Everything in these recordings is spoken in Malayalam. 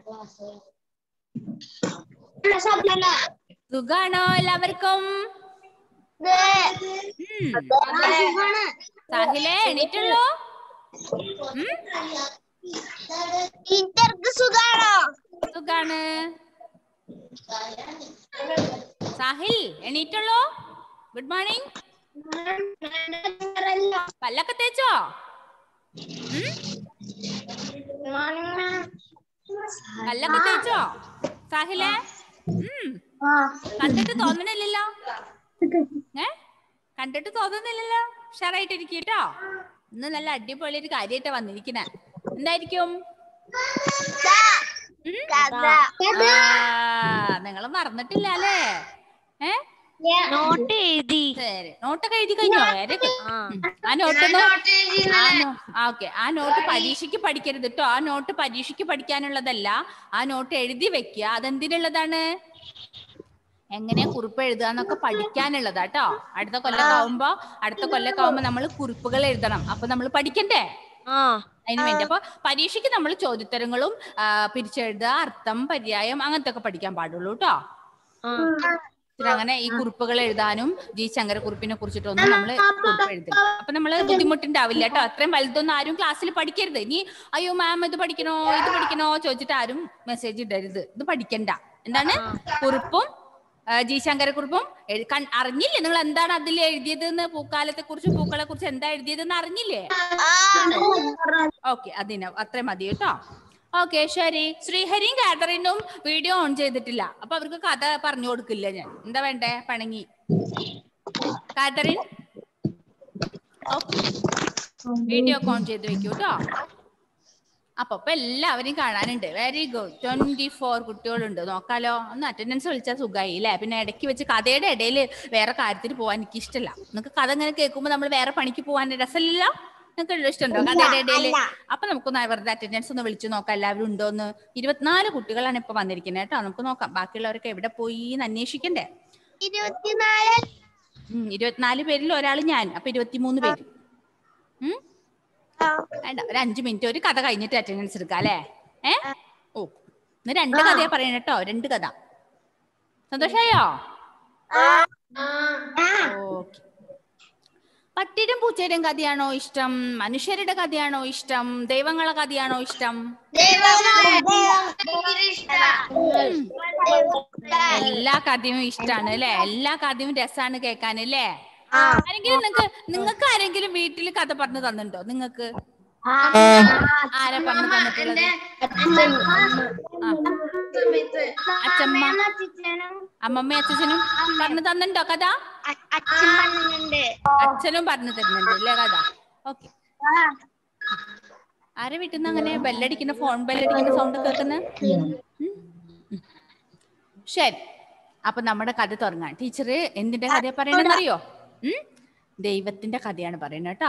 സുഖാണോ എല്ലാവർക്കും ഉം. സാഹിലേ എണീറ്റുള്ളൂ ഉം? ടീച്ചർക്ക് സുഖാണോ സുഖാണ് സാഹിൽ എണീറ്റുള്ളൂ ഗുഡ് മോർണിംഗ് പല്ലൊക്കെ തേച്ചോ ഉം? പല്ലൊക്കെ തേച്ചോ സാഹിലേ ഉം കണ്ടിട്ട് തോന്നണില്ലല്ലോ ഏ കണ്ടിട്ട് തോന്നുന്നില്ലല്ലോ ഉഷാറായിട്ടിരിക്കും കേട്ടോ ഇന്ന് നല്ല അടിപൊളി ഒരു കാര്യമായിട്ടാ വന്നിരിക്കണേ എന്തായിരിക്കും ഉം? കഥ ആ നിങ്ങൾ മറന്നിട്ടില്ല അല്ലേ ഏ നോട്ട് എഴുതി ശരി നോട്ടൊക്കെ എഴുതി കഴിഞ്ഞോ വേറെ ആ നോട്ട് ആ ഓക്കെ ആ നോട്ട് പരീക്ഷയ്ക്ക് പഠിക്കരുത് കേട്ടോ ആ നോട്ട് പരീക്ഷയ്ക്ക് പഠിക്കാനുള്ളതല്ല ആ നോട്ട് എഴുതി വെക്കുക അതെന്തിനുള്ളതാണ് എങ്ങനെയാ കുറിപ്പ് എഴുതുക എന്നൊക്കെ പഠിക്കാനുള്ളതാ കേട്ടോ അടുത്ത കൊല്ലൊക്കെ ആവുമ്പോ അടുത്ത കൊല്ലൊക്കെ ആവുമ്പോ നമ്മൾ കുറിപ്പുകൾ എഴുതണം അപ്പൊ നമ്മൾ പഠിക്കണ്ടേ ആ അതിന് വേണ്ടി അപ്പൊ പരീക്ഷയ്ക്ക് നമ്മൾ ചോദ്യോത്തരങ്ങളും ആ, പിരിച്ചെഴുതുക അർത്ഥം പര്യായം അങ്ങനത്തെ ഒക്കെ പഠിക്കാൻ പാടുള്ളൂ കേട്ടോ പിന്നെ അങ്ങനെ ഈ കുറിപ്പുകൾ എഴുതാനും ജി ശങ്കരക്കുറിപ്പിനെ കുറിച്ചിട്ടൊന്നും നമ്മൾ കുറിപ്പ് എഴുതില്ല അപ്പൊ നമ്മള് ബുദ്ധിമുട്ടുണ്ടാവില്ല കേട്ടോ അത്രയും വലുതൊന്നും ആരും ക്ലാസ്സിൽ പഠിക്കരുത് ഇനി അയ്യോ മാം ഇത് പഠിക്കണോ ഇത് പഠിക്കണോ ചോദിച്ചിട്ട് ആരും മെസ്സേജ് ഇടരുത് ഇത് പഠിക്കണ്ട എന്താണ് കുറിപ്പും ആ, ജി ശങ്കരക്കുറിപ്പും എഴു- കൺ- അറിഞ്ഞില്ലേ നിങ്ങൾ എന്താണ് അതിൽ എഴുതിയതെന്ന് പൂക്കാലത്തെ കുറിച്ച് പൂക്കളെ കുറിച്ച് എന്താ എഴുതിയതെന്ന് അറിഞ്ഞില്ലേ ഓക്കെ അതിന് അത്രയും മതി കേട്ടോ ഓക്കെ ശരി ശ്രീഹരിയും കാതറിനും വീഡിയോ ഓൺ ചെയ്തിട്ടില്ല അപ്പൊ അവർക്ക് കഥ പറഞ്ഞു കൊടുക്കില്ല ഞാൻ എന്താ വേണ്ടേ പണങ്ങി കാതറിൻ വീഡിയോ ഓൺ ചെയ്ത് വെക്കൂ കേട്ടോ അപ്പൊ ഇപ്പൊ എല്ലാവരെയും കാണാനുണ്ട് വെരി ഗുഡ് ട്വന്റി ഫോർ കുട്ടികളുണ്ട് നോക്കാലോ ഒന്ന് അറ്റൻഡൻസ് വിളിച്ചാൽ സുഖമായി അല്ലേ പിന്നെ ഇടയ്ക്ക് വെച്ച് കഥയുടെ ഇടയിൽ വേറെ കാര്യത്തിന് പോകാൻ എനിക്ക് ഇഷ്ടമല്ല നിങ്ങൾക്ക് കഥ ഇങ്ങനെ കേൾക്കുമ്പോൾ നമ്മൾ വേറെ പണിക്ക് പോകാൻ രസമില്ല നിങ്ങൾക്ക് ഇഷ്ടമുണ്ടോ കഥയുടെ ഇടയിൽ അപ്പൊ നമുക്കൊന്ന് വെറുതെ അറ്റൻഡൻസ് ഒന്ന് വിളിച്ചു നോക്കാം എല്ലാവരും ഉണ്ടോന്ന് ഇരുപത്തിനാല് കുട്ടികളാണ് ഇപ്പൊ വന്നിരിക്കുന്നത് കേട്ടോ നമുക്ക് നോക്കാം ബാക്കിയുള്ളവരൊക്കെ എവിടെ പോയി എന്ന് അന്വേഷിക്കണ്ടേ ഇരുപത്തിനാല് ഉം, ഇരുപത്തിനാല് പേരിൽ ഒരാൾ ഞാൻ അപ്പൊ ഇരുപത്തിമൂന്ന് പേര് ഉം വേണ്ട ഒരു അഞ്ചു മിനിറ്റ് ഒരു കഥ കഴിഞ്ഞിട്ട് അറ്റൻഡൻസ് എടുക്കാം അല്ലേ ഏ ഓ ഇന്ന് രണ്ട് കഥയാ പറയണ കേട്ടോ രണ്ട് കഥ സന്തോഷായോ ഓക്കെ പട്ടിയുടെയും പൂച്ചയുടെയും കഥയാണോ ഇഷ്ടം മനുഷ്യരുടെ കഥയാണോ ഇഷ്ടം ദൈവങ്ങളെ കഥയാണോ ഇഷ്ടം എല്ലാ കഥയും ഇഷ്ടാണ് അല്ലെ എല്ലാ കഥയും രസാണ് കേൾക്കാൻ അല്ലേ ആരെങ്കിലും നിങ്ങക്ക് നിങ്ങൾക്ക് ആരെങ്കിലും വീട്ടിൽ കഥ പറഞ്ഞു തന്നിട്ടുണ്ടോ നിങ്ങക്ക് ആരാ പറഞ്ഞു തന്നിട്ടുള്ളത് ആ. അച്ഛമ്മ അമ്മമ്മ അച്ഛനും പറഞ്ഞു തന്നിട്ടുണ്ടോ കഥ അച്ഛൻ പറഞ്ഞിട്ടുണ്ട് അച്ഛനും പറഞ്ഞു തരുന്നുണ്ട് അല്ലേ കഥ ഓക്കെ ആരെ വീട്ടിൽ നിന്ന് അങ്ങനെ ബെല്ലടിക്കുന്ന ഫോൺ ബെല്ലടിക്കുന്ന സൗണ്ട് കേൾക്കുന്നത് ശരി അപ്പൊ നമ്മുടെ കഥ തുടങ്ങാം ടീച്ചർ എന്തിന്റെ കഥ പറയണെന്ന് അറിയോ ഉം? ദൈവത്തിന്റെ കഥയാണ് പറയുന്നത് കേട്ടോ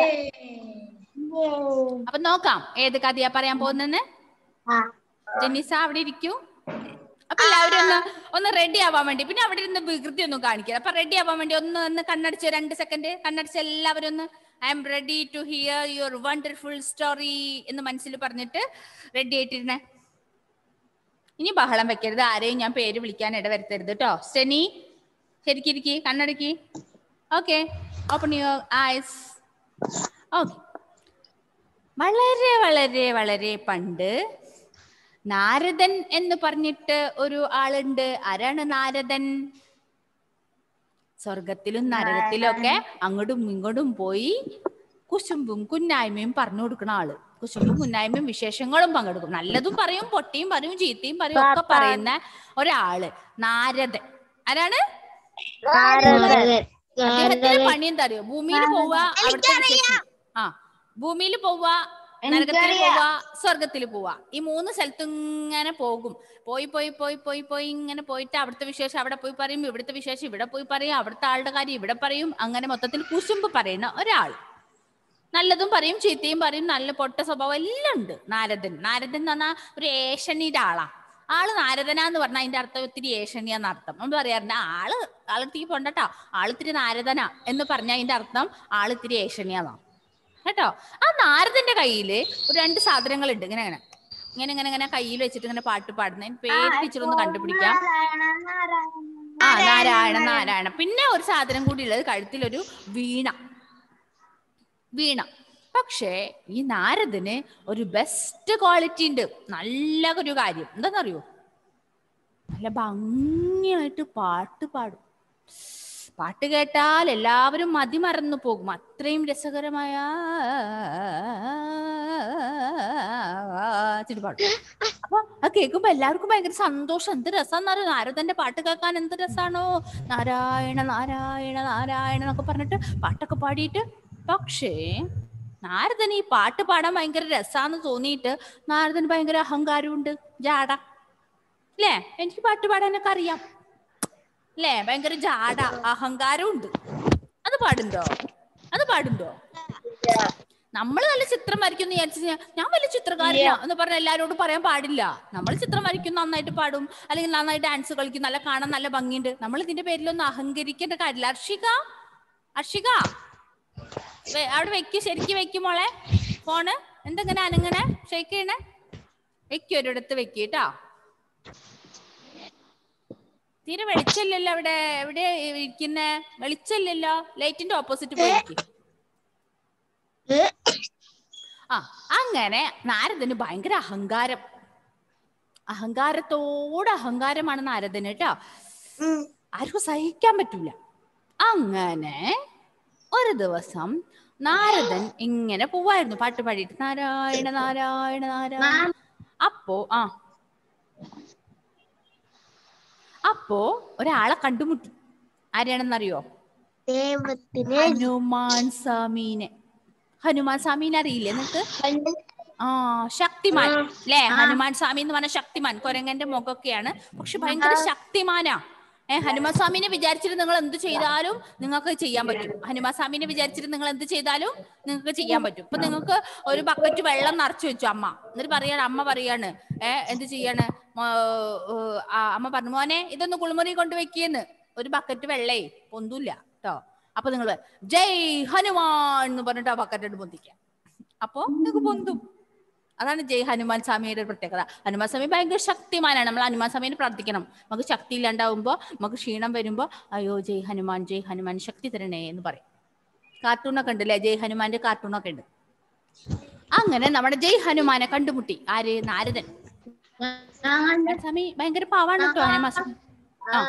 അപ്പൊ നോക്കാം ഏത് കഥയാ പറയാൻ പോകുന്നെന്ന് ജെന്നിസ അവിടെ ഇരിക്കൂ അപ്പൊ എല്ലാവരും ഒന്ന് ഒന്ന് റെഡി ആവാൻ വേണ്ടി പിന്നെ അവിടെ ഇരുന്ന് വികൃതി ഒന്നും കാണിക്കുക അപ്പൊ റെഡി ആവാൻ വേണ്ടി ഒന്ന് ഒന്ന് കണ്ണടിച്ച് രണ്ട് സെക്കൻഡ് കണ്ണടിച്ച് എല്ലാവരും ഒന്ന് I'm ready to hear your wonderful story എന്ന് മനസ്സിൽ പറഞ്ഞിട്ട് റെഡി ആയിട്ടിരുന്നേ ഇനി ബഹളം വെക്കരുത് ആരെയും ഞാൻ പേര് വിളിക്കാൻ ഇടവരുത്തരുത് കേട്ടോ സ്റ്റെനി ശരിക്കിരിക്കി കണ്ണടക്കി okay open your eyes okay വളരെ വളരെ വളരെ പണ്ട് നാരദൻ എന്ന് പറഞ്ഞിട്ട് ഒരു ആളുണ്ട് ആരാണ് നാരദൻ സ്വർഗത്തിലും നരകത്തിലും ഒക്കെ അങ്ങോട്ടും ഇങ്ങോട്ടും പോയി കുശുമ്പും കുന്നായ്മയും പറഞ്ഞു കൊടുക്കുന്ന ആള് കുശുമ്പും കുന്നായ്മയും വിശേഷങ്ങളും പങ്കെടുക്കും നല്ലതും പറയും പൊട്ടിയും പറയും ചീത്തയും പറയും ഒക്കെ പറയുന്ന ഒരാള് നാരദൻ ആരാണ് അദ്ദേഹത്തിന്റെ പണി എന്താ അറിയോ ഭൂമിയിൽ പോവുക അവിടുത്തെ വിശേഷം ആ ഭൂമിയിൽ പോവുക നരകത്തിൽ പോവുക സ്വർഗത്തിൽ പോവുക ഈ മൂന്ന് സ്ഥലത്തും ഇങ്ങനെ പോകും പോയി പോയി പോയി പോയി പോയി ഇങ്ങനെ പോയിട്ട് അവിടുത്തെ വിശേഷം അവിടെ പോയി പറയും ഇവിടുത്തെ വിശേഷം ഇവിടെ പോയി പറയും അവിടുത്തെ ആളുടെ കാര്യം ഇവിടെ പറയും അങ്ങനെ മൊത്തത്തിൽ കുശുമ്പ് പറയുന്ന ഒരാൾ നല്ലതും പറയും ചീത്തയും പറയും നല്ല പൊട്ട സ്വഭാവം എല്ലാം ഉണ്ട് നാരദൻ നാരദൻ എന്ന് പറഞ്ഞാൽ ഒരു ഏഷണിയുടെ ആളാ ആള് നാരദനാന്ന് പറഞ്ഞാൽ അതിന്റെ അർത്ഥം ഇത്തിരി ഏഷണിയാന്ന് അർത്ഥം നമ്മൾ പറയാറുണ്ട് ആള് ആളിത്തിരി പൊണ്ടട്ടോ ആളിത്തിരി നാരദനാ എന്ന് പറഞ്ഞാൽ അതിന്റെ അർത്ഥം ആളിത്തിരി ഏഷണിയാന്നാ കേട്ടോ ആ നാരദന്റെ കയ്യില് ഒരു രണ്ട് സാധനങ്ങളുണ്ട് ഇങ്ങനെ അങ്ങനെ ഇങ്ങനെ ഇങ്ങനെ ഇങ്ങനെ കയ്യിൽ വെച്ചിട്ട് ഇങ്ങനെ പാട്ട് പാടുന്ന പേര് ടീച്ചർ ഒന്ന് കണ്ടുപിടിക്കാം ആ നാരായണ നാരായണ പിന്നെ ഒരു സാധനം കൂടി ഉള്ളത് കഴുത്തിലൊരു വീണ വീണ പക്ഷേ ഈ നാരദന് ഒരു ബെസ്റ്റ് ക്വാളിറ്റി ഉണ്ട് നല്ല ഒരു കാര്യം എന്താണെന്നറിയോ നല്ല ഭംഗിയായിട്ട് പാട്ട് പാടും പാട്ട് കേട്ടാൽ എല്ലാവരും മതിമറന്നു പോകും അത്രയും രസകരമായ ചിരി പാടും അപ്പൊ അത് കേൾക്കുമ്പോ എല്ലാവർക്കും ഭയങ്കര സന്തോഷം എന്ത് രസാന്നറിയോ നാരദന്റെ പാട്ട് കേൾക്കാൻ എന്ത് രസാണോ നാരായണ നാരായണ നാരായണ എന്നൊക്കെ പറഞ്ഞിട്ട് പാട്ടൊക്കെ പാടിയിട്ട് പക്ഷേ നാരദന് ഈ പാട്ട് പാടാൻ ഭയങ്കര രസാന്ന് തോന്നിയിട്ട് നാരദന് ഭയങ്കര അഹങ്കാരമുണ്ട് ജാട അല്ലേ എനിക്ക് പാട്ട് പാടാനൊക്കെ അറിയാം അല്ലേ ഭയങ്കര ജാട അഹങ്കാരമുണ്ട് അത് പാടുണ്ടോ അത് പാടുണ്ടോ നമ്മൾ നല്ല ചിത്രം വരയ്ക്കുന്നു വിചാരിച്ചു കഴിഞ്ഞാ, ഞാൻ വലിയ ചിത്രകാരനാ എന്ന് പറഞ്ഞ എല്ലാരോടും പറയാൻ പാടില്ല നമ്മൾ ചിത്രം വരയ്ക്കും നന്നായിട്ട് പാടും അല്ലെങ്കിൽ നന്നായിട്ട് ഡാൻസ് കളിക്കും നല്ല കാണാൻ നല്ല ഭംഗിയുണ്ട് നമ്മൾ ഇതിന്റെ പേരിലൊന്നും അഹങ്കരിക്കേണ്ട കാര്യമില്ല അർഷിക അർഷിക വെ- അവിടെ വെക്ക് ശരിക്കും വെക്കും മോളെ ഫോണ് എന്തെങ്ങനെ അനങ്ങനെ ഷെയ്ക്ക് ചെയ്യണേ വെക്കും ഒരിടത്ത് വെക്ക് കേട്ടോ തീരെ വെളിച്ചമില്ലല്ലോ അവിടെ എവിടെ ഇരിക്കുന്ന വെളിച്ചമില്ലല്ലോ ലൈറ്റിന്റെ ഓപ്പോസിറ്റ് പോയിരിക്കും ആ അങ്ങനെ നാരദന് ഭയങ്കര അഹങ്കാരം അഹങ്കാരത്തോട് അഹങ്കാരമാണ് നാരദന് കേട്ടോ ആർക്കും സഹിക്കാൻ പറ്റൂല അങ്ങനെ ഒരു ദിവസം നാരദൻ ഇങ്ങനെ പോവായിരുന്നു പാട്ട് പാടിയിട്ട് നാരായണ നാരായണ നാരായണ അപ്പോ ആ അപ്പോ ഒരാളെ കണ്ടുമുട്ടി ആരെയാണെന്നറിയോ ദൈവത്തിന് ഹനുമാൻ സ്വാമീനെ ഹനുമാൻ സ്വാമീനെ അറിയില്ലേ നിങ്ങക്ക് ആ ശക്തിമാൻ അല്ലേ ഹനുമാൻ സ്വാമി എന്ന് പറഞ്ഞ ശക്തിമാൻ കൊരങ്ങന്റെ മുഖമൊക്കെയാണ് പക്ഷെ ഭയങ്കര ശക്തിമാനാ ഏ ഹനുമാൻ സ്വാമിനെ വിചാരിച്ചിട്ട് നിങ്ങൾ എന്ത് ചെയ്താലും നിങ്ങൾക്ക് ചെയ്യാൻ പറ്റും ഹനുമാൻ സ്വാമിനെ വിചാരിച്ചിട്ട് നിങ്ങൾ എന്ത് ചെയ്താലും നിങ്ങൾക്ക് ചെയ്യാൻ പറ്റും ഇപ്പൊ നിങ്ങൾക്ക് ഒരു ബക്കറ്റ് വെള്ളം നിറച്ചു വെച്ചു അമ്മ എന്നിട്ട് പറയാണ് അമ്മ പറയാണ് ഏ എന്ത് ചെയ്യാണ് മോ- ഏ, ആ, അമ്മ പറഞ്ഞു മോനെ ഇതൊന്ന് കുളിമുറി കൊണ്ട് വെക്കിയെന്ന് ഒരു ബക്കറ്റ് വെള്ളേ പൊന്തൂല്ല കേട്ടോ അപ്പൊ നിങ്ങൾ ജയ് ഹനുമാൻ എന്ന് പറഞ്ഞിട്ട് ആ ബക്കറ്റ് പൊന്തിക്കാം അപ്പോ നിങ്ങൾക്ക് പൊന്തും അതാണ് ജയ് ഹനുമാൻ സ്വാമിയുടെ ഒരു പ്രത്യേകത ഹനുമാൻ സ്വാമി ഭയങ്കര ശക്തിമാനാണ് നമ്മൾ ഹനുമാൻ സ്വാമിനെ പ്രാർത്ഥിക്കണം നമുക്ക് ശക്തി ഇല്ലാണ്ടാവുമ്പോ നമുക്ക് ക്ഷീണം വരുമ്പോ അയ്യോ ജയ് ഹനുമാൻ ജയ് ഹനുമാൻ ശക്തി തരണേ എന്ന് പറയും കാർട്ടൂണൊക്കെ ഉണ്ട് അല്ലേ ജയ് ഹനുമാന്റെ കാർട്ടൂണൊക്കെ ഉണ്ട് അങ്ങനെ നമ്മുടെ ജയ് ഹനുമാനെ കണ്ടുമുട്ടി ആര് നാരദൻ ഹനുമാൻ സ്വാമി ഭയങ്കര പാവാണ് കേട്ടോ ഹനുമാൻ സ്വാമി ആ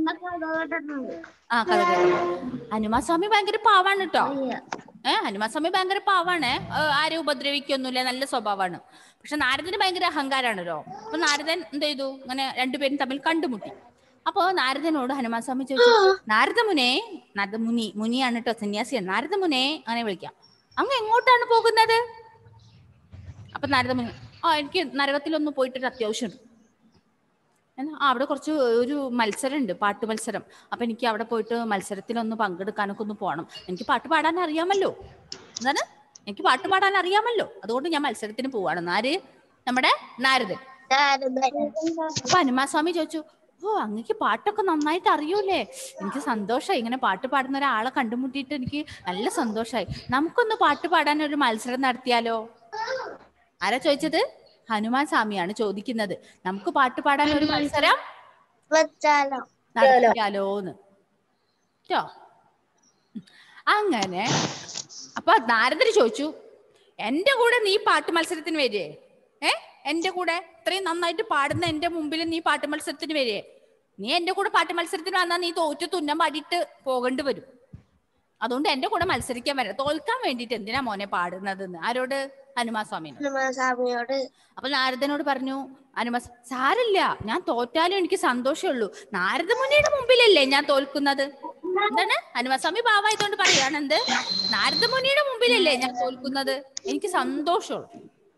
ആ കഥ കേട്ടോ ഹനുമാൻ സ്വാമി ഭയങ്കര പാവാണ് കേട്ടോ ഏ ഹനുമാൻ സ്വാമി ഭയങ്കര പാവാണ് ആരും ഉപദ്രവിക്കൊന്നുമില്ല നല്ല സ്വഭാവമാണ് പക്ഷെ നാരദന് ഭയങ്കര അഹങ്കാരാണല്ലോ അപ്പൊ നാരദൻ എന്ത് ചെയ്തു അങ്ങനെ രണ്ടുപേരും തമ്മിൽ കണ്ടുമുട്ടി അപ്പോ നാരദനോട് ഹനുമാൻ സ്വാമി ചോദിച്ചു നാരദമുനെ നാരദ മുനി മുനിയാണ് കേട്ടോ സന്യാസിയാണ് നാരദമുനെ അങ്ങനെ വിളിക്കാം അങ്ങ് എങ്ങോട്ടാണ് പോകുന്നത് അപ്പൊ നാരദമുനി ആ എനിക്ക് നരകത്തിലൊന്ന് പോയിട്ടൊരു അത്യാവശ്യമുണ്ട് എന്നാ ആ, അവിടെ കുറച്ച് ഒരു മത്സരം ഉണ്ട് പാട്ട് മത്സരം അപ്പൊ എനിക്ക് അവിടെ പോയിട്ട് മത്സരത്തിലൊന്ന് പങ്കെടുക്കാനൊക്കെ ഒന്ന് പോകണം എനിക്ക് പാട്ട് പാടാൻ അറിയാമല്ലോ എന്താണ് എനിക്ക് പാട്ട് പാടാൻ അറിയാമല്ലോ അതുകൊണ്ട് ഞാൻ മത്സരത്തിന് പോവാണ് ആര് നമ്മുടെ നാരദൻ അപ്പൊ ഹനുമാൻ സ്വാമി ചോദിച്ചു ഓ അങ്ങക്ക് പാട്ടൊക്കെ നന്നായിട്ട് അറിയൂലേ എനിക്ക് സന്തോഷമായി ഇങ്ങനെ പാട്ട് പാടുന്ന ഒരാളെ കണ്ടുമുട്ടിയിട്ട് എനിക്ക് നല്ല സന്തോഷമായി നമുക്കൊന്ന് പാട്ട് പാടാൻ ഒരു മത്സരം നടത്തിയാലോ ആരാ ചോദിച്ചത് ഹനുമാൻ സ്വാമിയാണ് ചോദിക്കുന്നത് നമുക്ക് പാട്ട് പാടാൻ ഒരു മത്സരം വെച്ചാലോ നടത്തിയാലോന്ന് ട്ടോ അങ്ങനെ അപ്പൊ നാരദര് ചോദിച്ചു എന്റെ കൂടെ നീ പാട്ട് മത്സരത്തിന് വരേ ഏ എന്റെ കൂടെ ഇത്രയും നന്നായിട്ട് പാടുന്ന എന്റെ മുമ്പിൽ നീ പാട്ട് മത്സരത്തിന് വരേ നീ എന്റെ കൂടെ പാട്ട് മത്സരത്തിന് വന്നാൽ നീ തോറ്റു തുന്നം പാടിയിട്ട് പോകേണ്ടി വരും അതുകൊണ്ട് എന്റെ കൂടെ മത്സരിക്കാൻ വരാം തോൽക്കാൻ വേണ്ടിയിട്ട് എന്തിനാ മോനെ പാടുന്നതെന്ന് ആരോട് ഹനുമാൻ സ്വാമിനോട് സ്വാമിയോട് അപ്പൊ നാരദനോട് പറഞ്ഞു അനുമസ് സാരില്ല ഞാൻ തോറ്റാലും എനിക്ക് സന്തോഷമുള്ളൂ നാരദ മുനിയുടെ മുമ്പിലല്ലേ ഞാൻ തോൽക്കുന്നത് എന്താണ് ഹനുമസ്വാമി പാവായതുകൊണ്ട് പറയാണ് എന്ത് നാരദ മുനിയുടെ മുമ്പിലല്ലേ ഞാൻ തോൽക്കുന്നത് എനിക്ക് സന്തോഷമുള്ളൂ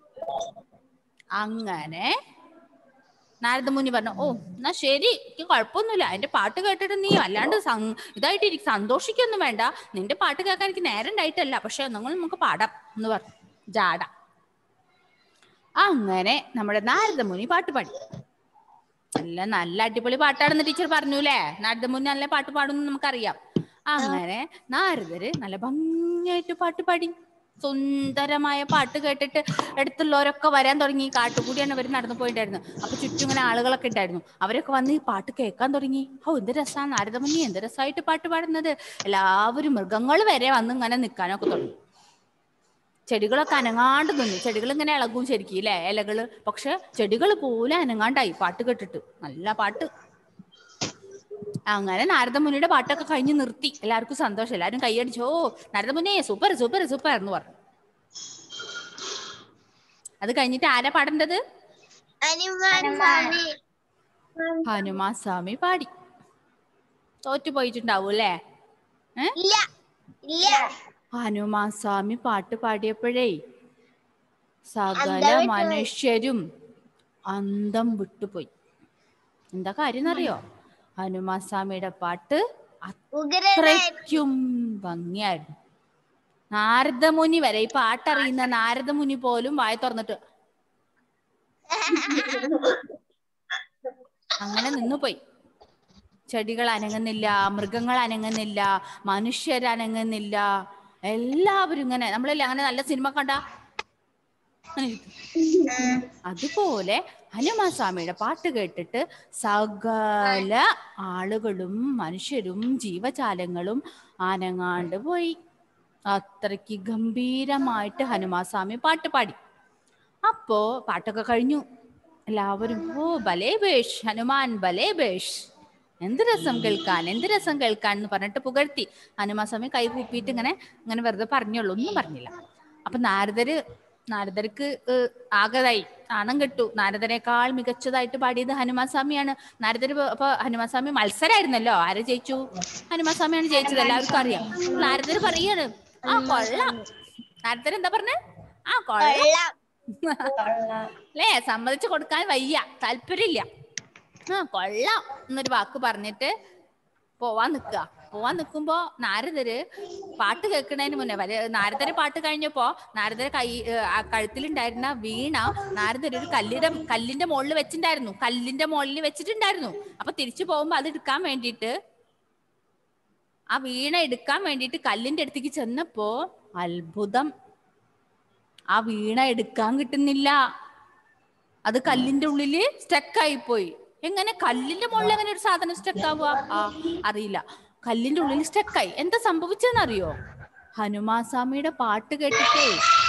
അങ്ങനെ നാരദ മുനി പറഞ്ഞു ഓ എന്നാ ശരി എനിക്ക് കുഴപ്പമൊന്നുമില്ല എന്റെ പാട്ട് കേട്ടിട്ട് നീ അല്ലാണ്ട് സം- ഇതായിട്ട് എനിക്ക് സന്തോഷിക്കൊന്നും വേണ്ട നിന്റെ പാട്ട് കേൾക്കാൻ എനിക്ക് നേരം ഉണ്ടായിട്ടല്ല പക്ഷെ നിങ്ങൾ നമുക്ക് പാടാം എന്ന് പറഞ്ഞു ജാട അങ്ങനെ നമ്മുടെ നാരദമുനി പാട്ട് പാടി നല്ല നല്ല അടിപൊളി പാട്ടാണെന്ന് ടീച്ചർ പറഞ്ഞു അല്ലേ നാരദമുനി നല്ല പാട്ട് പാടുമെന്ന് നമുക്കറിയാം അങ്ങനെ നാരദര് നല്ല ഭംഗിയായിട്ട് പാട്ട് പാടി സുന്ദരമായ പാട്ട് കേട്ടിട്ട് അടുത്തുള്ളവരൊക്കെ വരാൻ തുടങ്ങി കാട്ടുകൂടിയാണ് ഇവർ നടന്നു പോയിട്ടായിരുന്നു അപ്പൊ ചുറ്റും ഇങ്ങനെ ആളുകളൊക്കെ ഉണ്ടായിരുന്നു അവരൊക്കെ വന്ന് ഈ പാട്ട് കേൾക്കാൻ തുടങ്ങി ഓ എന്ത് രസമാണ് നാരദമുനി എന്ത് രസമായിട്ട് പാട്ട് പാടുന്നത് എല്ലാവരും മൃഗങ്ങൾ വരെ വന്ന് ഇങ്ങനെ നിൽക്കാനൊക്കെ തുടങ്ങി ചെടികളൊക്കെ അനങ്ങാണ്ട് നിന്നു ചെടികൾ ഇങ്ങനെ ഇളകും ശരിക്കും അല്ലേ ഇലകള് പക്ഷെ ചെടികൾ പോലെ അനങ്ങാണ്ടായി പാട്ട് കേട്ടിട്ട് നല്ല പാട്ട് അങ്ങനെ നാരദമുനിയുടെ പാട്ടൊക്കെ കഴിഞ്ഞ് നിർത്തി എല്ലാവർക്കും സന്തോഷം എല്ലാവരും കൈയടിച്ചു ഓ നാരദമുനി സൂപ്പർ സൂപ്പർ സൂപ്പർ എന്ന് പറഞ്ഞു അത് കഴിഞ്ഞിട്ട് ആരാ പാടേണ്ടത് ഹനുമാൻ സ്വാമി ഹനുമാൻ സ്വാമി പാടി തോറ്റു പോയിട്ടുണ്ടാവും അല്ലേ ഏ ഇല്ല ഇല്ല ഹനുമാൻ സ്വാമി പാട്ട് പാടിയപ്പോഴേ സകല അന്തം വിട്ടുപോയി. മനുഷ്യരും അന്തം വിട്ടുപോയി എന്താ കാര്യം എന്നറിയോ ഹനുമാൻ സ്വാമിയുടെ പാട്ട് ഉഗ്രനായി അത്രയ്ക്കും ഭംഗിയായിരുന്നു നാരദമുനി വരെ ഈ പാട്ടറിയുന്ന നാരദമുനി പോലും വായ തുറന്നിട്ട് അങ്ങനെ നിന്നുപോയി ചെടികൾ അനങ്ങുന്നില്ല മൃഗങ്ങൾ അനങ്ങുന്നില്ല മനുഷ്യർ അനങ്ങുന്നില്ല എല്ലാവരും ഇങ്ങനെ നമ്മളല്ലേ അങ്ങനെ നല്ല സിനിമ കണ്ട അതുപോലെ ഹനുമാൻ സ്വാമിയുടെ പാട്ട് കേട്ടിട്ട് സകല ആളുകളും മനുഷ്യരും ജീവജാലങ്ങളും അനങ്ങാണ്ട് പോയി അത്രയ്ക്ക് ഗംഭീരമായിട്ട് ഹനുമാൻ സ്വാമി പാട്ട് പാടി അപ്പോ പാട്ടൊക്കെ കഴിഞ്ഞു എല്ലാവരും ഓ ബലേ ബേഷ് ഹനുമാൻ ബലേ ബേഷ് എന്ത് രസം കേൾക്കാൻ എന്ത് രസം കേൾക്കാൻ എന്ന് പറഞ്ഞിട്ട് പുകഴ്ത്തി ഹനുമാൻ സ്വാമി കൈ കൂപ്പിയിട്ട് ഇങ്ങനെ ഇങ്ങനെ വെറുതെ പറഞ്ഞുള്ളൂ ഒന്നും പറഞ്ഞില്ല അപ്പൊ നാരദര് നാരദർക്ക് ഏഹ്, ആകതായി ആണം കെട്ടു നാരദനേക്കാൾ മികച്ചതായിട്ട് പാടിയത് ഹനുമാൻ സ്വാമിയാണ് നാരദര് ഇപ്പൊ- അപ്പൊ ഹനുമാൻ സ്വാമി മത്സരമായിരുന്നല്ലോ ആര് ജയിച്ചു ഹനുമാൻ സ്വാമിയാണ് ജയിച്ചത് എല്ലാവർക്കും അറിയാം നാരദര് പറയാണ് ആ കൊള്ളാം നാരദര് എന്താ പറഞ്ഞേ ആ കൊള്ളാം കൊള്ളാം അല്ലേ സമ്മതിച്ചു കൊടുക്കാൻ വയ്യ താല്പര്യമില്ല ആ കൊള്ളാം എന്നൊരു വാക്ക് പറഞ്ഞിട്ട് പോവാൻ നിക്കുക പോവാൻ നിൽക്കുമ്പോ നാരദര് പാട്ട് കേൾക്കുന്നതിന് മുന്നേ വരെ നാരദര് പാട്ട് കഴിഞ്ഞപ്പോ നാരദര് കൈ ഏഹ്, ആ കഴുത്തിലുണ്ടായിരുന്ന വീണ നാരദര് ഒരു കല്ലിന്റെ കല്ലിന്റെ മുകളിൽ വെച്ചിട്ടുണ്ടായിരുന്നു കല്ലിന്റെ മുകളിൽ വെച്ചിട്ടുണ്ടായിരുന്നു അപ്പൊ തിരിച്ചു പോകുമ്പോ അത് എടുക്കാൻ വേണ്ടിയിട്ട് ആ വീണ എടുക്കാൻ വേണ്ടിയിട്ട് കല്ലിന്റെ അടുത്തേക്ക് ചെന്നപ്പോ അത്ഭുതം ആ വീണ എടുക്കാൻ കിട്ടുന്നില്ല അത് കല്ലിന്റെ ഉള്ളില് സ്റ്റക്ക് ആയി പോയി എങ്ങനെ കല്ലിന്റെ മുകളിൽ എങ്ങനെ ഒരു സാധനം സ്റ്റക്ക് ആവുക ആ അറിയില്ല കല്ലിന്റെ ഉള്ളിൽ സ്റ്റക്കായി എന്താ സംഭവിച്ചെന്ന് അറിയോ ഹനുമാൻ സ്വാമിയുടെ പാട്ട് കേട്ടിട്ടേ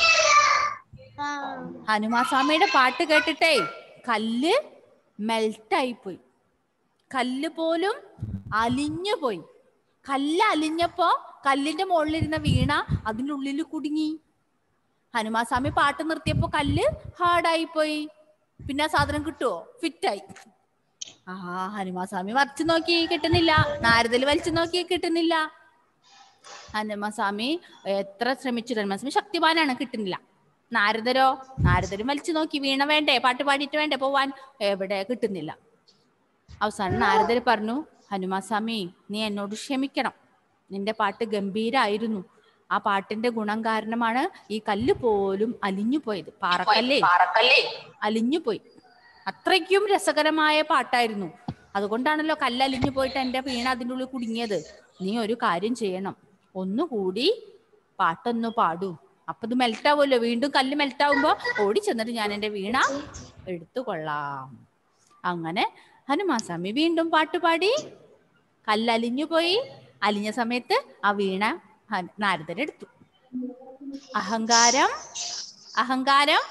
ഹനുമാൻ സ്വാമിയുടെ പാട്ട് കേട്ടിട്ടേ കല്ല് മെൽട്ടായി പോയി കല്ല് പോലും അലിഞ്ഞു പോയി കല്ല് അലിഞ്ഞപ്പോ കല്ലിന്റെ മുകളിലിരുന്ന വീണ അതിൻ്റെ ഉള്ളിൽ കുടുങ്ങി ഹനുമാൻ സ്വാമി പാട്ട് നിർത്തിയപ്പോ കല്ല് ഹാർഡായി പോയി പിന്നെ ആ സാധനം കിട്ടുവോ ഫിറ്റായി ആ ഹനുമാൻ സ്വാമി വരച്ചു നോക്കി കിട്ടുന്നില്ല നാരദല് വലിച്ചു നോക്കി കിട്ടുന്നില്ല ഹനുമാൻ സ്വാമി എത്ര ശ്രമിച്ചു ഹനുമാൻ സ്വാമി ശക്തിമാനാണ് കിട്ടുന്നില്ല നാരദരോ നാരദരും വലിച്ചു നോക്കി വീണ വേണ്ടേ പാട്ട് പാടിയിട്ട് വേണ്ടേ പോവാൻ എവിടെ കിട്ടുന്നില്ല അവസാനം നാരദര് പറഞ്ഞു ഹനുമാൻ സ്വാമി നീ എന്നോട് ക്ഷമിക്കണം നിന്റെ പാട്ട് ഗംഭീരായിരുന്നു ആ പാട്ടിന്റെ ഗുണം കാരണമാണ് ഈ കല്ല് പോലും അലിഞ്ഞു പോയത് പാറക്കല്ലേ അലിഞ്ഞു പോയി അത്രയ്ക്കും രസകരമായ പാട്ടായിരുന്നു അതുകൊണ്ടാണല്ലോ കല്ല് അലിഞ്ഞു പോയിട്ട് എന്റെ വീണ അതിൻ്റെ ഉള്ളിൽ കുടുങ്ങിയത് നീ ഒരു കാര്യം ചെയ്യണം ഒന്നുകൂടി പാട്ടൊന്ന് പാടൂ അപ്പൊ ഇത് മെൽറ്റ് ആവുമല്ലോ വീണ്ടും കല്ല് മെൽറ്റ് ആവുമ്പോ ഓടി ചെന്നിട്ട് ഞാൻ എന്റെ വീണ എടുത്തു കൊള്ളാം അങ്ങനെ ഹനുമാൻ സ്വാമി വീണ്ടും പാട്ട് പാടി കല്ല് അലിഞ്ഞു പോയി അലിഞ്ഞ സമയത്ത് ആ വീണ ഹ- നാരദരെടുത്തു അഹങ്കാരം അഹങ്കാരം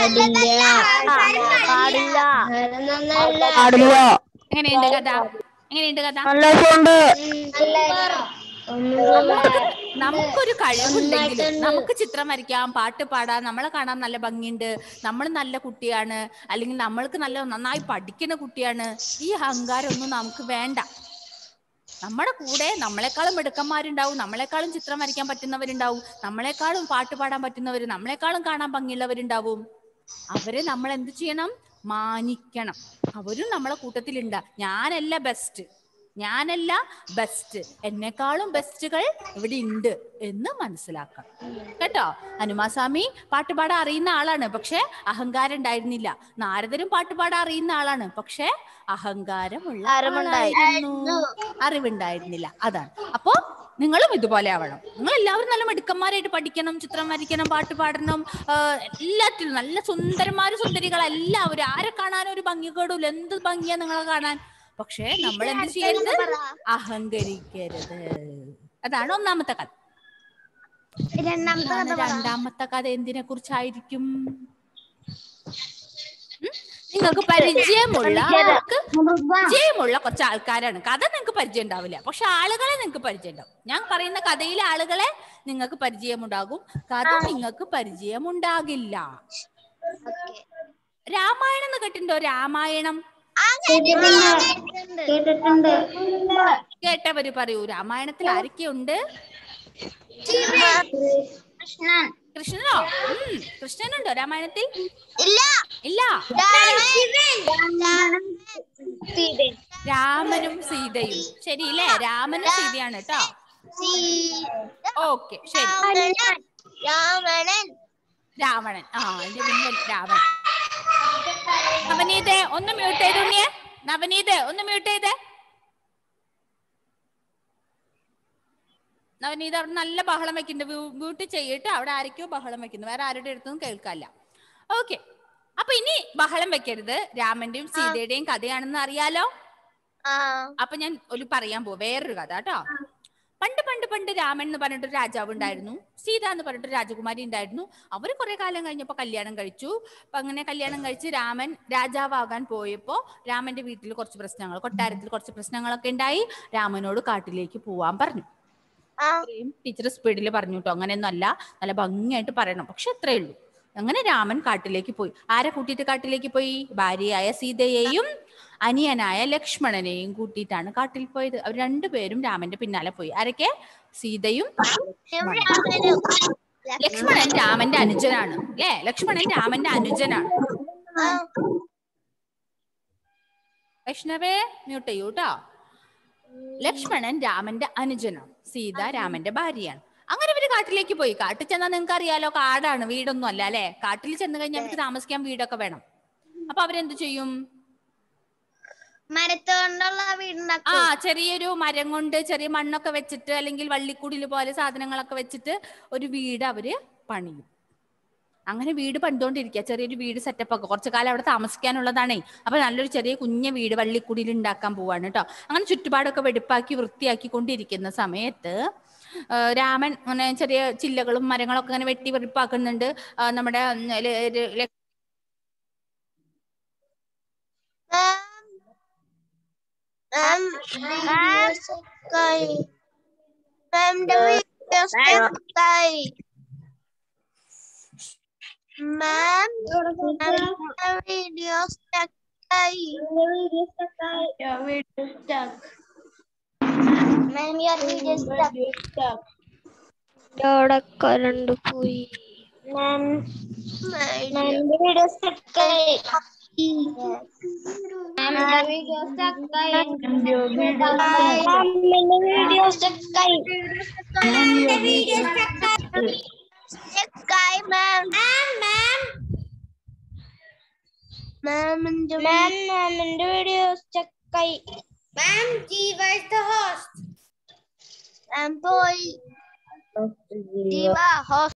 എങ്ങനെയുണ്ട് കഥ എങ്ങനെയുണ്ട് കഥ നമുക്കൊരു കഴിവുണ്ടെങ്കിലും നമുക്ക് ചിത്രം വരയ്ക്കാം പാട്ട് പാടാം നമ്മളെ കാണാൻ നല്ല ഭംഗിയുണ്ട് നമ്മൾ നല്ല കുട്ടിയാണ് അല്ലെങ്കിൽ നമ്മൾക്ക് നല്ല നന്നായി പഠിക്കുന്ന കുട്ടിയാണ് ഈ അഹങ്കാരം ഒന്നും നമുക്ക് വേണ്ട നമ്മുടെ കൂടെ നമ്മളെക്കാളും മിടുക്കന്മാരുണ്ടാവും നമ്മളെക്കാളും ചിത്രം വരയ്ക്കാൻ പറ്റുന്നവരുണ്ടാവും നമ്മളെക്കാളും പാട്ട് പാടാൻ പറ്റുന്നവർ നമ്മളെക്കാളും കാണാൻ ഭംഗിയുള്ളവരുണ്ടാവും അവരെ നമ്മൾ എന്ത് ചെയ്യണം മാനിക്കണം അവരും നമ്മളെ കൂട്ടത്തിലുണ്ട് ഞാനല്ല ബെസ്റ്റ് ഞാനല്ല ബെസ്റ്റ് എന്നെക്കാളും ബെസ്റ്റുകൾ ഇവിടെ ഉണ്ട് എന്ന് മനസ്സിലാക്കണം കേട്ടോ ഹനുമാസ്വാമി പാട്ടുപാടാൻ അറിയുന്ന ആളാണ് പക്ഷെ അഹങ്കാരം ഉണ്ടായിരുന്നില്ല നാരദരും പാട്ടുപാടാൻ അറിയുന്ന ആളാണ് പക്ഷെ അഹങ്കാരമുള്ള ആളായിരുന്നു അറിവുണ്ടായിരുന്നില്ല അതാണ് അപ്പോ നിങ്ങളും ഇതുപോലെ ആവണം നിങ്ങൾ എല്ലാവരും നല്ല മിടുക്കന്മാരായിട്ട് പഠിക്കണം ചിത്രം വരയ്ക്കണം പാട്ട് പാടണം ആ, എല്ലാത്തിലും നല്ല സുന്ദരന്മാരും സുന്ദരികൾ എല്ലാവരും ആരെ കാണാനും ഒരു ഭംഗികേടില്ല എന്ത് ഭംഗിയാ നിങ്ങളെ കാണാൻ പക്ഷേ നമ്മൾ എന്ത് ചെയ്യരുത് അഹങ്കരിക്കരുത് അതാണ് ഒന്നാമത്തെ കഥ രണ്ടാമത്തെ എന്താണ് കഥ പറ രണ്ടാമത്തെ കഥ എന്തിനെ കുറിച്ചായിരിക്കും ഉം? നിങ്ങൾക്ക് പരിചയമുള്ള ആൾക്ക് പരിചയമുള്ള കുറച്ച് ആൾക്കാരാണ് കഥ നിങ്ങൾക്ക് പരിചയം ഉണ്ടാവില്ല പക്ഷെ ആളുകളെ നിങ്ങൾക്ക് പരിചയം ഉണ്ടാവും ഞാൻ പറയുന്ന കഥയിലെ ആളുകളെ നിങ്ങൾക്ക് പരിചയമുണ്ടാകും കഥ നിങ്ങൾക്ക് പരിചയമുണ്ടാകില്ല ഓക്കെ രാമായണം എന്ന് കേട്ടിട്ടുണ്ടോ രാമായണം കേട്ടിട്ടുണ്ട് കേട്ടവര് പറയൂ രാമായണത്തിൽ ആരൊക്കെയുണ്ട് കൃഷ്ണൻ കൃഷ്ണനോ ഉം കൃഷ്ണനുണ്ടോ രാമായണത്തിൽ ഇല്ല ഇല്ല സീതൻ രാമനും സീതയും ശരിയില്ലേ രാമനും സീതയാണ് കേട്ടോ ഓക്കെ ശരി രാവണൻ രാവണൻ ആ എന്റെ വില്ലൻ രാവണൻ നവനീതെ ഒന്ന് മ്യൂട്ട് ചെയ്തു ഉണ്ണിയെ നവനീതെ ഒന്ന് മ്യൂട്ട് ചെയ്തേ നവനീത അവിടെ നല്ല ബഹളം വെക്കുന്നുണ്ട് മ്യൂട്ട് ചെയ്തിട്ട് അവിടെ ആരൊക്കെയോ ബഹളം വെക്കുന്നു വേറെ ആരുടെ അടുത്തും കേൾക്കാല്ല ഓക്കെ അപ്പൊ ഇനി ബഹളം വെക്കരുത് രാമന്റെയും സീതയുടെയും കഥയാണെന്ന് അറിയാലോ ആ അപ്പൊ ഞാൻ ഒരു പറയാൻ പോവാ വേറൊരു കഥ കേട്ടോ പണ്ട് പണ്ട് പണ്ട് രാമൻ എന്ന് പറഞ്ഞിട്ടൊരു രാജാവ് ഉണ്ടായിരുന്നു സീത എന്ന് പറഞ്ഞിട്ടൊരു രാജകുമാരി ഉണ്ടായിരുന്നു അവര് കുറെ കാലം കഴിഞ്ഞപ്പോ കല്യാണം കഴിച്ചു അപ്പൊ അങ്ങനെ കല്യാണം കഴിച്ച് രാമൻ രാജാവാകാൻ പോയപ്പോ രാമന്റെ വീട്ടിൽ കുറച്ച് പ്രശ്നങ്ങൾ കൊട്ടാരത്തിൽ കുറച്ച് പ്രശ്നങ്ങളൊക്കെ ഉണ്ടായി രാമനോട് കാട്ടിലേക്ക് പോവാൻ പറഞ്ഞു ആ ടീച്ചർ സ്പീഡിൽ പറഞ്ഞു കേട്ടോ അങ്ങനെയൊന്നും അല്ല നല്ല ഭംഗിയായിട്ട് പറയണം പക്ഷെ അത്രേ ഉള്ളൂ അങ്ങനെ രാമൻ കാട്ടിലേക്ക് പോയി ആരെ കൂട്ടിയിട്ട് കാട്ടിലേക്ക് പോയി ഭാര്യയായ സീതയെയും അനിയനായ ലക്ഷ്മണനെയും കൂട്ടിയിട്ടാണ് കാട്ടിൽ പോയത് അവർ രണ്ടുപേരും രാമന്റെ പിന്നാലെ പോയി ആരൊക്കെ സീതയും രാമനും ലക്ഷ്മണൻ രാമന്റെ അനുജനാണ് അല്ലേ ലക്ഷ്മണൻ രാമന്റെ അനുജനാണ് ആ വൈഷ്ണവേ മ്യൂട്ട് ചെയ്യൂ കേട്ടോ ലക്ഷ്മണൻ രാമന്റെ അനുജനാണ് സീത രാമന്റെ ഭാര്യയാണ് അങ്ങനെ ഇവര് കാട്ടിലേക്ക് പോയി കാട്ടിൽ ചെന്നാൽ നിങ്ങൾക്ക് അറിയാലോ കാടാണ് വീടൊന്നും അല്ല അല്ലെ കാട്ടിൽ ചെന്ന് കഴിഞ്ഞാൽ അവർക്ക് താമസിക്കാൻ വീടൊക്കെ വേണം അപ്പൊ അവരെന്ത് ചെയ്യും മരത്തോണ്ടുള്ള ആ വീടുണ്ടാക്കും ചെറിയൊരു മരം കൊണ്ട് ചെറിയ മണ്ണൊക്കെ വെച്ചിട്ട് അല്ലെങ്കിൽ വള്ളിക്കുടിൽ പോലെ സാധനങ്ങളൊക്കെ വെച്ചിട്ട് ഒരു വീട് അവര് പണിയും അങ്ങനെ വീട് പണിതുകൊണ്ടിരിക്കുക ചെറിയൊരു വീട് സെറ്റപ്പ് ഒക്കെ കുറച്ചു കാലം അവിടെ താമസിക്കാനുള്ളതാണേ അപ്പൊ നല്ലൊരു ചെറിയ കുഞ്ഞ വീട് വള്ളിക്കുടിയിൽ ഉണ്ടാക്കാൻ പോവാണ് കേട്ടോ അങ്ങനെ ചുറ്റുപാടൊക്കെ വെടുപ്പാക്കി വൃത്തിയാക്കി കൊണ്ടിരിക്കുന്ന സമയത്ത് ആ, രാമൻ അങ്ങനെ ചെറിയ ചില്ലകളും മരങ്ങളൊക്കെ അങ്ങനെ വെട്ടി വെടുപ്പാക്കുന്നുണ്ട് ആ, നമ്മുടെ ഉം, ല- ല- ല- Ma'am, ma'am, sky. Ma'am, the video sky. Ma'am, ma'am, the video stuck. Your video stuck. Ma'am, your video stuck. ഇവിടെ കറണ്ട് പോയി Ma'am, ma'am, the video stuck. Ma'am, the video stuck. Ma'am, the video stuck. Ma'am, the video stuck. Sky, ma'am. Ma'am, ma'am. Ma'am, the ma'am, ma'am, the video stuck. Ma'am, Jiva is the host. Ma'am, boy. Jiva, host.